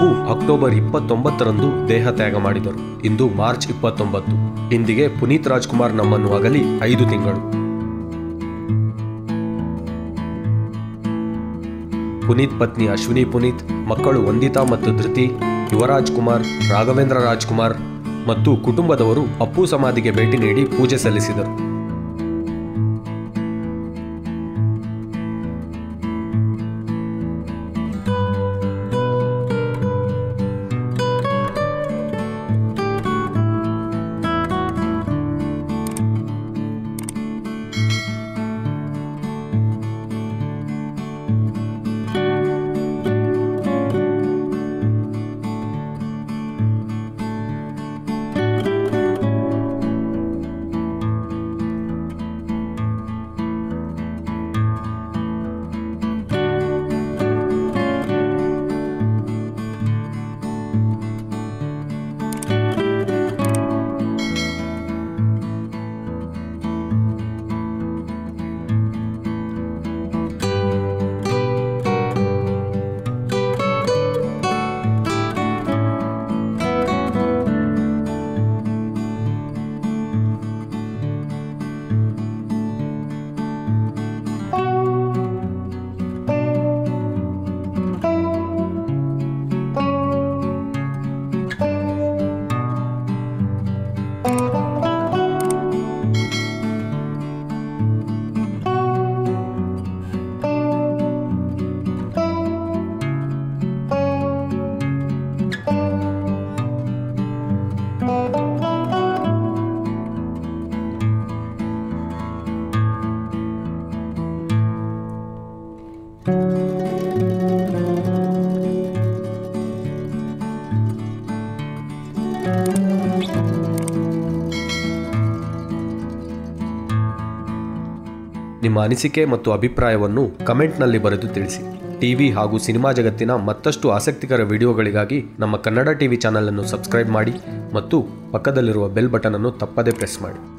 Appu October ಇಪ್ಪತ್ತೊಂಬತ್ತರಂದು ದೇಹ ತ್ಯಾಗ ಮಾಡಿದರು ಇಂದು ಮಾರ್ಚ್ ಇಪ್ಪತ್ತೊಂಬತ್ತು ಇಂದಿಗೆ ಪುನೀತ್ ರಾಜ್ಕುಮಾರ್ ನಮ್ಮನ್ನು ಅಗಲಿ ಐದು ತಿಂಗಳು ಪುನೀತ್ ಪತ್ನಿ ಅಶ್ವಿನಿ ಪುನೀತ್ ಮಕ್ಕಳು ವಂದಿತಾ ಮತ್ತು ಧೃತಿ ಯುವರಾಜ್ ಕುಮಾರ್ ರಾಘವೇಂದ್ರ ರಾಜ್ಕುಮಾರ್ ಮತ್ತು ಕುಟುಂಬದವರು ಅಪ್ಪು ಸಮಾಧಿಗೆ ಭೇಟಿ ನೀಡಿ ಪೂಜೆ ಸಲ್ಲಿಸಿದರು ನಿಮ್ಮ ಅನಿಸಿಕೆ ಮತ್ತು ಅಭಿಪ್ರಾಯವನ್ನು ಕಮೆಂಟ್ನಲ್ಲಿ ಬರೆದು ತಿಳಿಸಿ ಟಿವಿ ಹಾಗೂ ಸಿನಿಮಾ ಜಗತ್ತಿನ ಮತ್ತಷ್ಟು ಆಸಕ್ತಿಕರ ವಿಡಿಯೋಗಳಿಗಾಗಿ ನಮ್ಮ ಕನ್ನಡ ಟಿವಿ ಚಾನಲ್ ಅನ್ನು ಸಬ್ಸ್ಕ್ರೈಬ್ ಮಾಡಿ ಮತ್ತು ಪಕ್ಕದಲ್ಲಿರುವ ಬೆಲ್ ಬಟನ್ ಅನ್ನು ತಪ್ಪದೇ ಪ್ರೆಸ್ ಮಾಡಿ